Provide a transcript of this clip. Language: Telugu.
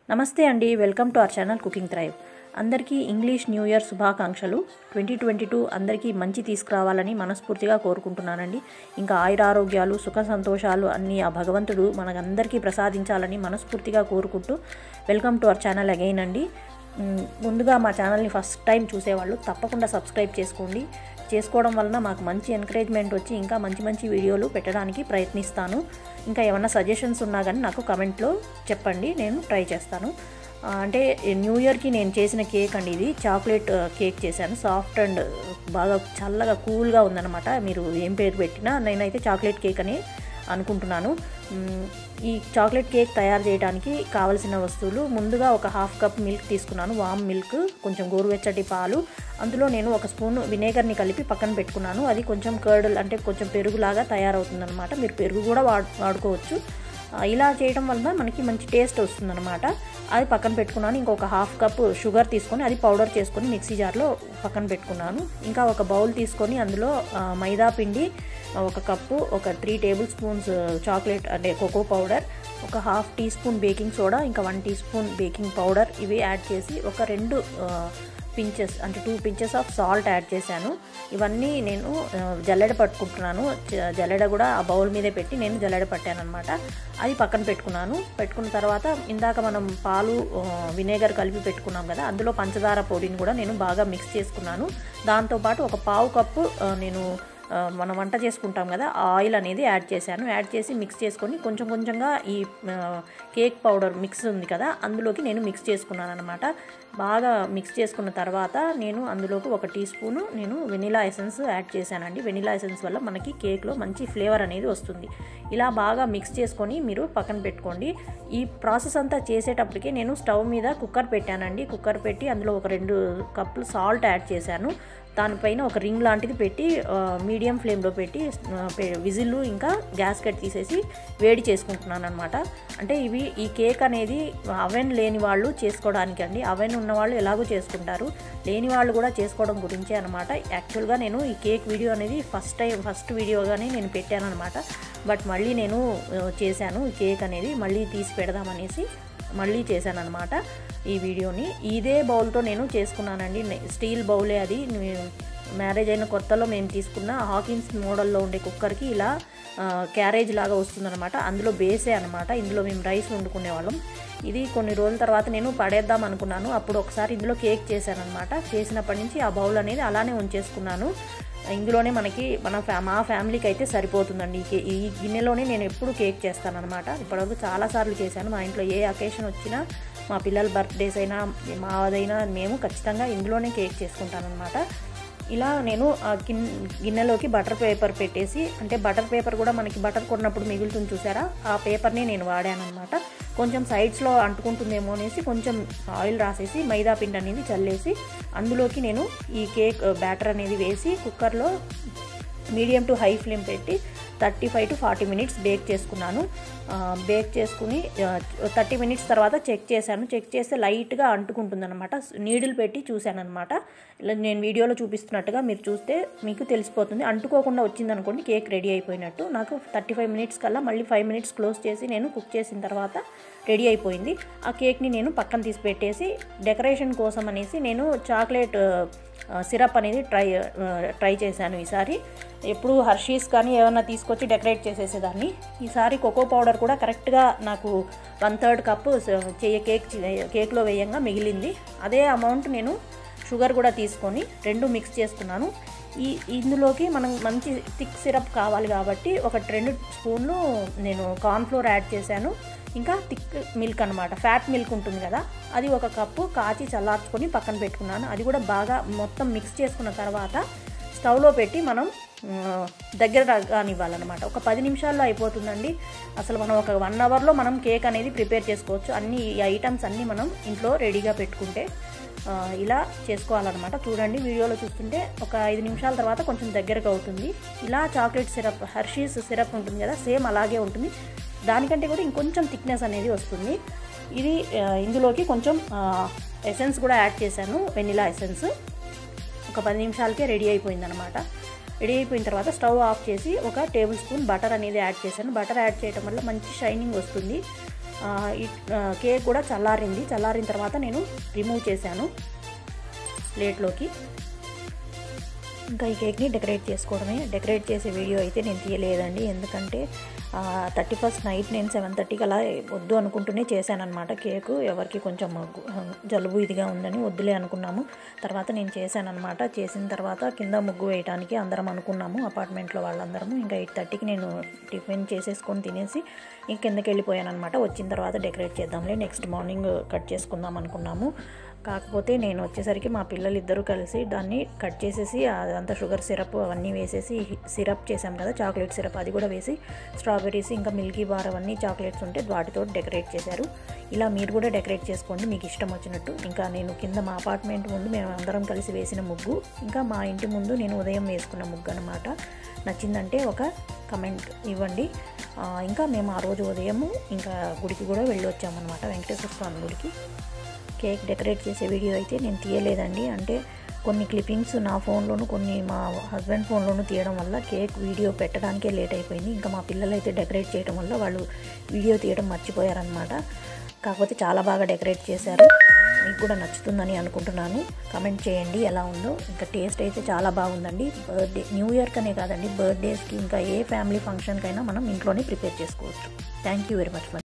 నమస్తే అండి welcome to our channel cooking thrive అందరికీ ఇంగ్లీష్ న్యూ ఇయర్ శుభాకాంక్షలు ట్వంటీ ట్వంటీ టూ అందరికీ మంచి తీసుకురావాలని మనస్ఫూర్తిగా కోరుకుంటున్నానండి ఇంకా ఆయురారోగ్యాలు సుఖ సంతోషాలు అన్నీ ఆ భగవంతుడు మనకందరికీ ప్రసాదించాలని మనస్ఫూర్తిగా కోరుకుంటూ welcome to our channel again అండి మ్, ముందుగా మా ఛానల్ని ఫస్ట్ టైం చూసేవాళ్ళు తప్పకుండా సబ్స్క్రైబ్ చేసుకోండి చేసుకోవడం వలన మాకు మంచి ఎంకరేజ్మెంట్ వచ్చి ఇంకా మంచి మంచి వీడియోలు పెట్టడానికి ప్రయత్నిస్తాను ఇంకా ఏమన్నా సజెషన్స్ ఉన్నా కానీ నాకు కమెంట్లో చెప్పండి నేను ట్రై చేస్తాను ఆ, అంటే న్యూ ఇయర్కి నేను చేసిన కేక్ అండి ఇది చాక్లెట్ ఆ, కేక్ చేశాను సాఫ్ట్ అండ్ బాగా చల్లగా కూల్గా ఉందన్నమాట మీరు ఏం పేరు పెట్టినా నేనైతే చాక్లెట్ కేక్ అని అనుకుంటున్నాను మ్, ఈ చాక్లెట్ కేక్ తయారు చేయడానికి కావలసిన వస్తువులు ముందుగా ఒక హాఫ్ కప్ మిల్క్ తీసుకున్నాను వామ్ మిల్క్ కొంచెం గోరువెచ్చటి పాలు అందులో నేను ఒక స్పూన్ వినేగర్ని కలిపి పక్కన పెట్టుకున్నాను అది కొంచెం కర్డల్ అంటే కొంచెం పెరుగులాగా తయారవుతుందన్నమాట మీరు పెరుగు కూడా వాడు వాడుకోవచ్చు ఆ, ఇలా చేయడం వల్ల మనకి మంచి టేస్ట్ వస్తుందన్నమాట అది పక్కన పెట్టుకున్నాను ఇంకొక హాఫ్ కప్ షుగర్ తీసుకొని అది పౌడర్ చేసుకొని మిక్సీ జార్లో పక్కన పెట్టుకున్నాను ఇంకా ఒక బౌల్ తీసుకొని అందులో ఆ, మైదా పిండి ఆ, ఒక కప్పు ఒక త్రీ టేబుల్ స్పూన్స్ చాక్లెట్ అంటే కోకో పౌడర్ ఒక half tea spoon baking soda ఇంకా one tea spoon baking powder ఇవి యాడ్ చేసి ఒక రెండు ఆ, పించెస్ అంటే two pinches of salt add చేశాను ఇవన్నీ నేను ఆ, జల్లెడ పట్టుకుంటున్నాను జ- జల్లెడ కూడా ఆ బౌల్ మీదే పెట్టి నేను జల్లెడ పట్టాను అనమాట అది పక్కన పెట్టుకున్నాను పెట్టుకున్న తర్వాత ఇందాక మనం పాలు ఆ, వినేగర్ కలిపి పెట్టుకున్నాం కదా అందులో పంచదార పొడిని కూడా నేను బాగా మిక్స్ చేసుకున్నాను దాంతోపాటు ఒక పావు కప్పు ఆ, నేను ఆ, మనం వంట చేసుకుంటాం కదా ఆ ఆయిల్ అనేది యాడ్ చేశాను యాడ్ చేసి మిక్స్ చేసుకొని కొంచెం కొంచెంగా ఈ ఆ, కేక్ పౌడర్ మిక్స్ ఉంది కదా అందులోకి నేను మిక్స్ చేసుకున్నాను అనమాట బాగా మిక్స్ చేసుకున్న తర్వాత నేను అందులోకి ఒక టీ స్పూను నేను వెనిలా ఎసెన్స్ యాడ్ చేశానండి వెనిలా ఎసెన్స్ వల్ల మనకి కేక్లో మంచి ఫ్లేవర్ అనేది వస్తుంది ఇలా బాగా మిక్స్ చేసుకొని మీరు పక్కన పెట్టుకోండి ఈ ప్రాసెస్ అంతా చేసేటప్పటికి నేను స్టవ్ మీద కుక్కర్ పెట్టానండి కుక్కర్ పెట్టి అందులో ఒక రెండు కప్పులు సాల్ట్ యాడ్ చేశాను దానిపైన ఒక రింగ్ లాంటిది పెట్టి ఆ, మీడియం ఫ్లేమ్లో పెట్టి ఆ, పె- విజిల్లు ఇంకా గ్యాస్ కట్ తీసేసి వేడి చేసుకుంటున్నాను అనమాట అంటే ఇవి ఈ కేక్ అనేది అవెన్ లేని వాళ్ళు చేసుకోవడానికి అండి అవెన్ ఉన్న వాళ్ళు ఎలాగో చేసుకుంటారు లేని వాళ్ళు కూడా చేసుకోవడం గురించే అనమాట యాక్చువల్గా నేను ఈ కేక్ వీడియో అనేది ఫస్ట్ టైం ఫస్ట్ వీడియోగానే నేను పెట్టాను అనమాట బట్ మళ్ళీ నేను ఆ, చేశాను ఈ కేక్ అనేది మళ్ళీ తీసి పెడదామనేసి మళ్ళీ చేశాను అనమాట ఈ వీడియోని ఇదే బౌల్తో నేను చేసుకున్నానండి నే- స్టీల్ బౌలే అది నే- మ్యారేజ్ అయిన కొత్తలో మేము తీసుకున్న హాకిన్స్ మోడల్లో ఉండే కుక్కర్కి ఇలా ఆ, క్యారేజ్ లాగా వస్తుందన్నమాట అందులో బేసే అనమాట ఇందులో మేము రైస్ వండుకునే వాళ్ళం ఇది కొన్ని రోజుల తర్వాత నేను పడేద్దాం అనుకున్నాను అప్పుడు ఒకసారి ఇందులో కేక్ చేశాను అనమాట చేసినప్పటి నుంచి ఆ బౌల్ అనేది అలానే ఉంచేసుకున్నాను ఇందులోనే మనకి మన ఫ్యా మా ఫ్యామిలీకి అయితే సరిపోతుందండి ఈ కే- ఈ గిన్నెలోనే నేను ఎప్పుడు కేక్ చేస్తాను అనమాట ఇప్పటివరకు చాలాసార్లు చేశాను మా ఇంట్లో ఏ అకేషన్ వచ్చినా మా పిల్లల బర్త్డేస్ అయినా మాదైనా మేము ఖచ్చితంగా ఇందులోనే కేక్ చేసుకుంటాను అనమాట ఇలా నేను ఆ గిన్ గిన్నెలోకి బటర్ పేపర్ పెట్టేసి అంటే బటర్ పేపర్ కూడా మనకి బటర్ కొన్నప్పుడు మిగులుతుంది చూసారా ఆ పేపర్ని నేను వాడాను అనమాట కొంచెం సైడ్స్లో అంటుకుంటుందేమో అనేసి కొంచెం ఆయిల్ రాసేసి మైదా పిండి అనేది చల్లేసి అందులోకి నేను ఈ కేక్ బ్యాటర్ అనేది వేసి కుక్కర్లో మీడియం టు హై ఫ్లేమ్ పెట్టి thirty five to forty minutes bake చేసుకున్నాను ఆ, బేక్ చేసుకుని థర్టీ మినిట్స్ తర్వాత చెక్ చేశాను చెక్ చేస్తే లైట్గా అంటుకుంటుందన్నమాట నీడిల్ పెట్టి చూశాను అనమాట ఇలా నేను వీడియోలో చూపిస్తున్నట్టుగా మీరు చూస్తే మీకు తెలిసిపోతుంది అంటుకోకుండా వచ్చిందనుకోండి కేక్ రెడీ అయిపోయినట్టు నాకు థర్టీ ఫైవ్ మినిట్స్ కల్లా మళ్ళీ ఫైవ్ మినిట్స్ క్లోజ్ చేసి నేను కుక్ చేసిన తర్వాత రెడీ అయిపోయింది ఆ కేక్ని నేను పక్కన తీసి పెట్టేసి డెకరేషన్ కోసం అనేసి నేను చాక్లెట్ ఆ, సిరప్ అనేది ట్రై ఆ, ట్రై చేశాను ఈసారి ఎప్పుడు హర్షీస్ కానీ ఏమన్నా తీసుకొచ్చి డెకరేట్ చేసేసేదాన్ని ఈసారి కోకో పౌడర్ కూడా కరెక్ట్గా నాకు వన్ థర్డ్ కప్పు చెయ్య కేక్ కేక్లో వేయంగా మిగిలింది అదే అమౌంట్ నేను షుగర్ కూడా తీసుకొని రెండు మిక్స్ చేసుకున్నాను ఈ ఇందులోకి మనం మంచి థిక్ సిరప్ కావాలి కాబట్టి ఒక రెండు స్పూన్లు నేను కార్న్ఫ్లోర్ యాడ్ చేశాను ఇంకా థిక్ మిల్క్ అనమాట ఫ్యాట్ మిల్క్ ఉంటుంది కదా అది ఒక కప్పు కాచి చల్లార్చుకొని పక్కన పెట్టుకున్నాను అది కూడా బాగా మొత్తం మిక్స్ చేసుకున్న తర్వాత స్టవ్లో పెట్టి మనం ఆ, దగ్గర కానివ్వాలన్నమాట ఒక పది నిమిషాల్లో అయిపోతుందండి అసలు మనం ఒక వన్ అవర్లో మనం కేక్ అనేది ప్రిపేర్ చేసుకోవచ్చు అన్ని ఈ ఐటమ్స్ అన్నీ మనం ఇంట్లో రెడీగా పెట్టుకుంటే ఆ, ఇలా చేసుకోవాలన్నమాట చూడండి వీడియోలో చూస్తుంటే ఒక ఐదు నిమిషాల తర్వాత కొంచెం దగ్గరకు అవుతుంది ఇలా చాక్లెట్ సిరప్ హర్షీస్ సిరప్ ఉంటుంది కదా సేమ్ అలాగే ఉంటుంది దానికంటే కూడా ఇంకొంచెం థిక్నెస్ అనేది వస్తుంది ఇది ఆ, ఇందులోకి కొంచెం ఎసెన్స్ కూడా యాడ్ చేశాను వెనిలా ఎసెన్స్ ఒక పది నిమిషాలకే రెడీ అయిపోయింది అనమాట రెడీ అయిపోయిన తర్వాత స్టవ్ ఆఫ్ చేసి ఒక టేబుల్ స్పూన్ బటర్ అనేది యాడ్ చేశాను బటర్ యాడ్ చేయడం వల్ల మంచి షైనింగ్ వస్తుంది ఆ, ఆ, ఈ ఆ, కేక్ కూడా చల్లారింది చల్లారిన తర్వాత నేను రిమూవ్ చేశాను ప్లేట్లోకి ఇంకా ఈ కేక్ని డెకరేట్ చేసుకోవడమే డెకరేట్ చేసే వీడియో అయితే నేను తీయలేదండి ఎందుకంటే థర్టీ ఫస్ట్ నైట్ నేను సెవెన్ థర్టీకి అలా వద్దు అనుకుంటూనే చేశానమాట కేకు ఎవరికి కొంచెం గు- జలుబు ఇదిగా ఉందని వద్దులే అనుకున్నాము తర్వాత నేను చేశానమాట చేసిన తర్వాత కింద ముగ్గు వేయడానికి అందరం అనుకున్నాము అపార్ట్మెంట్లో వాళ్ళందరము ఇంకా ఎయిట్ థర్టీకి నేను టిఫిన్ చేసేసుకొని తినేసి ఇంక కిందకి వెళ్ళిపోయాను అనమాట వచ్చిన తర్వాత డెకరేట్ చేద్దాంలే నెక్స్ట్ మార్నింగ్ కట్ చేసుకుందాం అనుకున్నాము కాకపోతే నేను వచ్చేసరికి మా పిల్లలు ఇద్దరు కలిసి దాన్ని కట్ చేసేసి అదంతా షుగర్ సిరప్ అవన్నీ వేసేసి సిరప్ చేసాం కదా చాక్లెట్ సిరప్ అది కూడా వేసి స్ట్రాబెర్రీస్ ఇంకా మిల్కీ బార్ అవన్నీ చాక్లెట్స్ ఉంటే వాటితో డెకరేట్ చేశారు ఇలా మీరు కూడా డెకరేట్ చేసుకోండి మీకు ఇష్టం వచ్చినట్టు ఇంకా నేను కింద మా అపార్ట్మెంట్ ముందు మేము అందరం కలిసి వేసిన ముగ్గు ఇంకా మా ఇంటి ముందు నేను ఉదయం వేసుకున్న ముగ్గు అనమాట నచ్చిందంటే ఒక కమెంట్ ఇవ్వండి ఆ, ఇంకా మేము ఆ రోజు ఉదయము ఇంకా గుడికి కూడా వెళ్ళి వచ్చామన్నమాట వెంకటేశ్వర స్వామి గుడికి కేక్ డెకరేట్ చేసే వీడియో అయితే నేను తీయలేదండి అంటే కొన్ని క్లిప్పింగ్స్ నా ఫోన్లోను కొన్ని మా హస్బెండ్ ఫోన్లోను తీయడం వల్ల కేక్ వీడియో పెట్టడానికే లేట్ అయిపోయింది ఇంకా మా పిల్లలు అయితే డెకరేట్ చేయడం వల్ల వాళ్ళు వీడియో తీయడం మర్చిపోయారనమాట కాకపోతే చాలా బాగా డెకరేట్ చేశారు మీకు కూడా నచ్చుతుందని అనుకుంటున్నాను కమెంట్ చేయండి ఎలా ఉందో ఇంకా టేస్ట్ అయితే చాలా బాగుందండి బర్త్డే న్యూ ఇయర్కనే కాదండి బర్త్డేస్కి ఇంకా ఏ ఫ్యామిలీ ఫంక్షన్కైనా మనం ఇంట్లోనే ప్రిపేర్ చేసుకోవచ్చు థ్యాంక్ యూ వెరీ మచ్